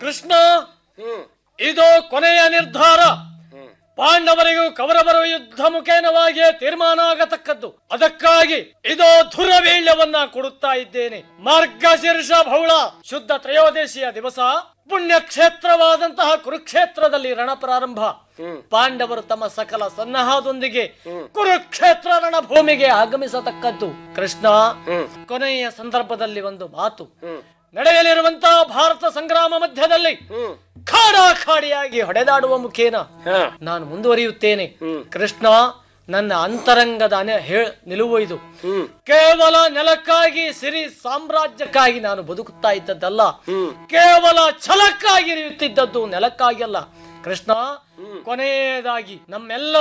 ಕೃಷ್ಣ ಹ್ಮ್ ಇದು ಕೊನೆಯ ನಿರ್ಧಾರ ಹ್ಮ್ ಪಾಂಡವರಿಗೂ ಕೌರವರ ಯುದ್ಧ ಮುಖೇನವಾಗಿಯೇ ತೀರ್ಮಾನ ಆಗತಕ್ಕದ್ದು ಅದಕ್ಕಾಗಿ ಇದು ಧುರವೀಳ್ಯವನ್ನ ಕೊಡುತ್ತಾ ಇದ್ದೇನೆ ಮಾರ್ಗಶೀರ್ಷ ಬಹಳ ಶುದ್ಧ ತ್ರಯೋದಶಿಯ ದಿವಸ ಪುಣ್ಯ ಕ್ಷೇತ್ರವಾದಂತಹ ಕುರುಕ್ಷೇತ್ರದಲ್ಲಿ ರಣ ಪ್ರಾರಂಭ ಹ್ಮ್ ಪಾಂಡವರು ತಮ್ಮ ಸಕಲ ಸನ್ನಾಹದೊಂದಿಗೆ ಕುರುಕ್ಷೇತ್ರ ರಣಭೂಮಿಗೆ ಆಗಮಿಸತಕ್ಕದ್ದು ಕೃಷ್ಣ ಹ್ಮ್ ಕೊನೆಯ ಸಂದರ್ಭದಲ್ಲಿ ಒಂದು ಮಾತು ಹ್ಮ್ ನಡೆಯಲಿರುವಂತಹ ಭಾರತ ಸಂಗ್ರಾಮ ಮಧ್ಯದಲ್ಲಿ ಹ್ಮ್ ಖಾಡಾಖಾಡಿಯಾಗಿ ಹೊಡೆದಾಡುವ ಮುಖೇನ ಹಾ ನಾನು ಮುಂದುವರಿಯುತ್ತೇನೆ ಹ್ಮ್. ಕೃಷ್ಣ ನನ್ನ ಅಂತರಂಗದ ಅನೆ ಹೇ- ನಿಲುವು ಇದು ಹ್ಮ್ ಕೇವಲ ನೆಲಕ್ಕಾಗಿ ಸಿರಿ ಸಾಮ್ರಾಜ್ಯಕ್ಕಾಗಿ ನಾನು ಬದುಕುತ್ತಾ ಇದ್ದದ್ದಲ್ಲ ಹ್ಮ್ ಕೇವಲ ಛಲಕ್ಕಾಗಿ ಇರಿಯುತ್ತಿದ್ದದ್ದು ನೆಲಕ್ಕಾಗಿ ಅಲ್ಲ ಕೃಷ್ಣ ಕೊನೆಯದಾಗಿ ನಮ್ಮೆಲ್ಲ